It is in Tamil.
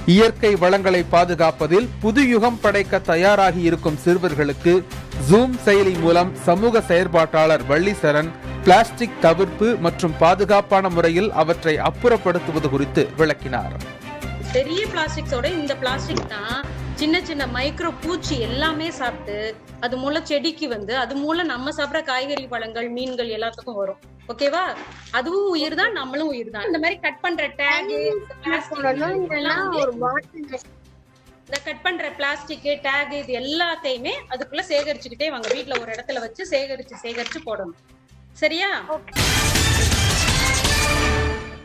இயற்கை வளங்களை பாதுகாப்பதில் புது யுகம் படைக்க தயாராகி இருக்கும் சிறுவர்களுக்கு ஜூம் செயலி மூலம் சமூக செயற்பாட்டாளர் வள்ளிசரண் பிளாஸ்டிக் தவிர்ப்பு மற்றும் பாதுகாப்பான முறையில் அவற்றை அப்புறப்படுத்துவது குறித்து விளக்கினார் பெரிய பிளாஸ்டிக்ஸோட இந்த பிளாஸ்டிக் தான் சின்ன சின்ன மைக்ரோ பூச்சி எல்லாமே சாப்பிட்டு அது மூலம் செடிக்கு வந்து அது மூலம் நம்ம சாப்பிட்ற காய்கறி பழங்கள் மீன்கள் எல்லாத்துக்கும் வரும் ஓகேவா அதுவும் உயிர் தான் நம்மளும் உயிர் தான் இந்த மாதிரி கட் பண்ற டேக் போடணும் இல்லைன்னா ஒரு பாட்டில் இந்த கட் பண்ற பிளாஸ்டிக் டேக் இது எல்லாத்தையுமே அதுக்குள்ள சேகரிச்சுக்கிட்டே வாங்க வீட்ல ஒரு இடத்துல வச்சு சேகரிச்சு சேகரிச்சு போடணும் சரியா